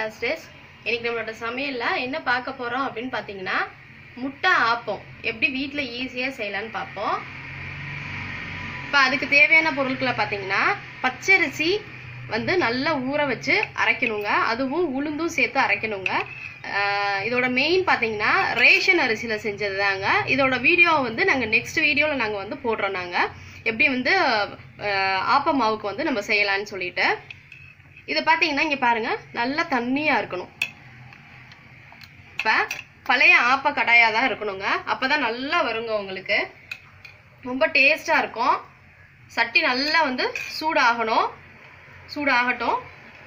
sisters இன்னைக்கு நம்மளோட சமையலில் என்ன பார்க்க போகிறோம் அப்படின்னு பார்த்தீங்கன்னா முட்டை ஆப்பம் எப்படி வீட்டில் ஈஸியாக செய்யலான்னு பார்ப்போம் இப்போ அதுக்கு தேவையான பொருட்களை பார்த்தீங்கன்னா பச்சரிசி வந்து நல்லா ஊற வச்சு அரைக்கணுங்க அதுவும் உளுந்தும் சேர்த்து அரைக்கணுங்க ஆஹ் இதோட மெயின் பார்த்தீங்கன்னா ரேஷன் அரிசியில் செஞ்சது தாங்க இதோட வீடியோ வந்து நாங்கள் நெக்ஸ்ட் வீடியோவில் நாங்கள் வந்து போடுறோம் நாங்கள் எப்படி வந்து ஆஹ் ஆப்ப மாவுக்கு வந்து நம்ம செய்யலாம்னு சொல்லிட்டு இதை பார்த்தீங்கன்னா இங்கே பாருங்கள் நல்லா தண்ணியாக இருக்கணும் இப்போ பழைய ஆப்ப கடாயாக தான் இருக்கணுங்க அப்போ தான் நல்லா வருங்க உங்களுக்கு ரொம்ப டேஸ்ட்டாக இருக்கும் சட்டி நல்லா வந்து சூடாகணும் சூடாகட்டும்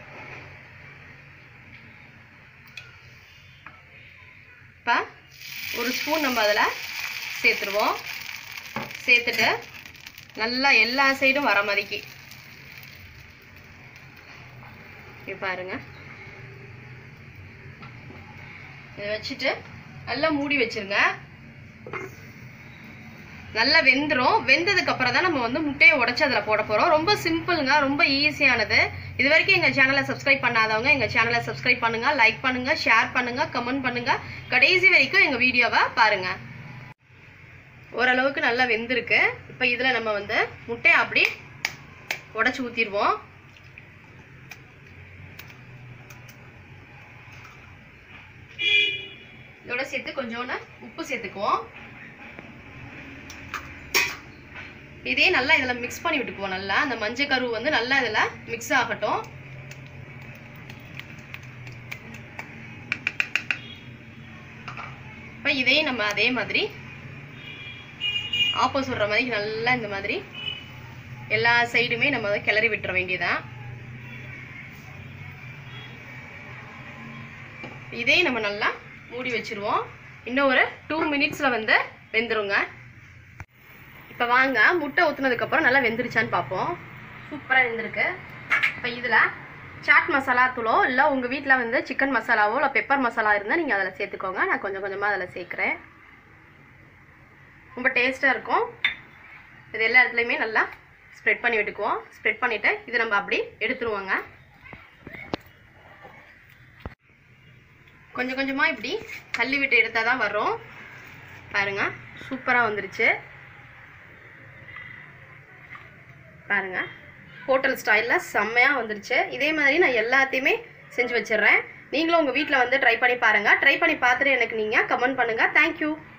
இப்போ ஒரு ஸ்பூன் நம்ம அதில் சேர்த்துருவோம் சேர்த்துட்டு நல்லா எல்லா சைடும் வர மாதிரிக்கு இங்க பாருங்க இதை வச்சுட்டு நல்லா மூடி வச்சிருங்க நல்லா வெந்துடும் வெந்ததுக்கு அப்புறம் தான் நம்ம வந்து முட்டையை உடச்சி அதில் போட போகிறோம் ரொம்ப சிம்பிளுங்க ரொம்ப ஈஸியானது இது வரைக்கும் எங்கள் சேனலை சப்ஸ்கிரைப் பண்ணாதவங்க எங்கள் சேனலை சப்ஸ்கிரைப் பண்ணுங்க லைக் பண்ணுங்க ஷேர் பண்ணுங்க கமெண்ட் பண்ணுங்க கடைசி வரைக்கும் எங்கள் வீடியோவை பாருங்க ஓரளவுக்கு நல்லா வெந்திருக்கு இப்போ இதில் நம்ம வந்து முட்டையை அப்படி உடச்சி ஊற்றிடுவோம் இதோட சேர்த்து கொஞ்சோண்டு உப்பு சேர்த்துக்குவோம் இதே நல்லா இதில் மிக்ஸ் பண்ணி விட்டுக்குவோம் நல்லா அந்த மஞ்சள் கரு வந்து நல்லா இதில் மிக்ஸ் ஆகட்டும் இப்போ இதையும் நம்ம அதே மாதிரி ஆப்போ சுடுற மாதிரி நல்லா இந்த மாதிரி எல்லா சைடுமே நம்ம அதை கிளறி விட்டுற வேண்டியதான் இதையும் நம்ம நல்லா மூடி வச்சிருவோம் இன்னும் ஒரு டூ மினிட்ஸில் வந்து வெந்துருங்க இப்போ வாங்க முட்டை ஊற்றுனதுக்கப்புறம் நல்லா வெந்துருச்சான்னு பார்ப்போம் சூப்பராக வெந்திருக்கு இப்போ இதில் சாட் மசாலா தூளோ இல்லை உங்கள் வீட்டில் வந்து சிக்கன் மசாலாவோ இல்லை பெப்பர் மசாலா இருந்தால் நீங்கள் அதில் சேர்த்துக்கோங்க நான் கொஞ்சம் கொஞ்சமாக அதில் சேர்க்குறேன் ரொம்ப டேஸ்ட்டாக இருக்கும் இது எல்லா இடத்துலையுமே நல்லா ஸ்ப்ரெட் பண்ணி விட்டுக்குவோம் ஸ்ப்ரெட் பண்ணிவிட்டு இது நம்ம அப்படி எடுத்துருவோங்க கொஞ்சம் கொஞ்சமாக இப்படி தள்ளி விட்டு எடுத்தால் தான் வரும் பாருங்க சூப்பராக வந்துருச்சு பாருங்க ஹோட்டல் ஸ்டைலில் செம்மையாக வந்துருச்சு இதே மாதிரி நான் எல்லாத்தையுமே செஞ்சு வச்சிடுறேன் நீங்களும் உங்கள் வீட்டில் வந்து ட்ரை பண்ணி பாருங்கள் ட்ரை பண்ணி பார்த்துட்டு எனக்கு நீங்கள் கமெண்ட் பண்ணுங்கள் தேங்க்யூ